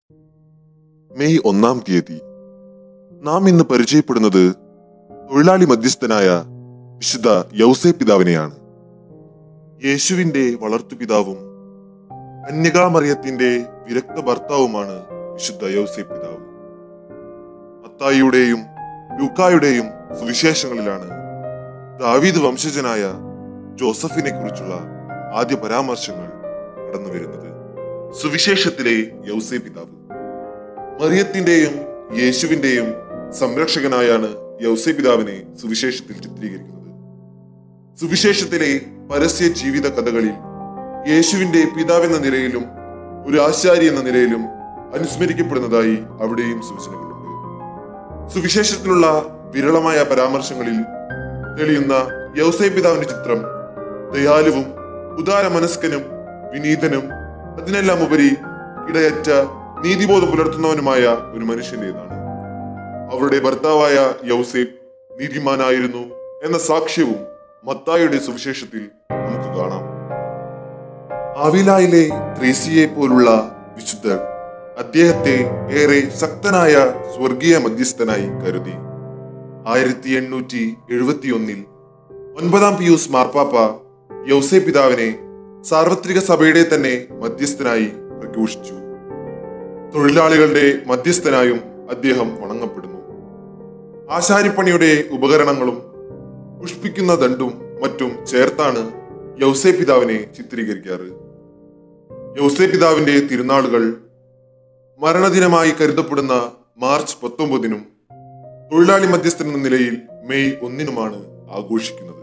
May ഒന്നാം തീയതി നാം ഇന്ന് പരിചയപ്പെടുന്നത് തൊഴിലാളി മധ്യസ്ഥനായ വിശുദ്ധ യൗസേ പിതാവിനെയാണ് യേശുവിന്റെ വളർത്തുപിതാവും കന്യകാമറിയത്തിന്റെ വിരക്ത ഭർത്താവുമാണ് വിശുദ്ധ യൗസേ പിതാവ് മത്തായിയുടെയും ലൂക്കായുടെയും സുവിശേഷങ്ങളിലാണ് ദാവീദ് വംശജനായ ജോസഫിനെ കുറിച്ചുള്ള ആദ്യ പരാമർശങ്ങൾ കടന്നു വരുന്നത് സുവിശേഷത്തിലെ യൗസേ പിതാവ് മറിയത്തിന്റെയും യേശുവിന്റെയും സംരക്ഷകനായാണ് യൗസേ പിതാവിനെ സുവിശേഷത്തിൽ ചിത്രീകരിക്കുന്നത് സുവിശേഷത്തിലെ പരസ്യ ജീവിത കഥകളിൽ യേശുവിന്റെ പിതാവെന്ന നിലയിലും ഒരു ആശാരി എന്ന നിലയിലും അനുസ്മരിക്കപ്പെടുന്നതായി അവിടെയും സൂചനകളുണ്ട് സുവിശേഷത്തിലുള്ള വിരളമായ പരാമർശങ്ങളിൽ തെളിയുന്ന യൗസേ പിതാവിന്റെ ചിത്രം ദയാലുവും ഉദാരമനസ്കനും വിനീതനും അതിനെല്ലാം ഉപരി ഇടയറ്റ നീതിബോധം പുലർത്തുന്നവനുമായ ഒരു മനുഷ്യന്റേതാണ് അവരുടെ ഭർത്താവായ യൗസേപ്പ് നീതിമാനായിരുന്നു എന്ന സാക്ഷ്യവും മത്തായുടെ സുവിശേഷത്തിൽ നമുക്ക് കാണാം ആവിലായിലെ ത്രേസിയെ പോലുള്ള വിശുദ്ധർ അദ്ദേഹത്തെ ഏറെ ശക്തനായ സ്വർഗീയ മധ്യസ്ഥനായി കരുതി ആയിരത്തി എണ്ണൂറ്റി എഴുപത്തിയൊന്നിൽ ഒൻപതാം പിയൂസ് മാർപ്പാപ്പ യൗസേ പിതാവിനെ സാർവത്രിക സഭയുടെ തന്നെ മധ്യസ്ഥനായി പ്രഘോഷിച്ചു തൊഴിലാളികളുടെ മധ്യസ്ഥനായും അദ്ദേഹം വണങ്ങപ്പെടുന്നു ആശാരിപ്പണിയുടെ ഉപകരണങ്ങളും പുഷ്പിക്കുന്ന ദണ്ടും മറ്റും ചേർത്താണ് യൗസേ പിതാവിനെ ചിത്രീകരിക്കാറ് യൗസേ പിതാവിന്റെ തിരുനാളുകൾ മരണദിനമായി കരുതപ്പെടുന്ന മാർച്ച് പത്തൊമ്പതിനും തൊഴിലാളി മധ്യസ്ഥൻ എന്ന നിലയിൽ മെയ് ഒന്നിനുമാണ് ആഘോഷിക്കുന്നത്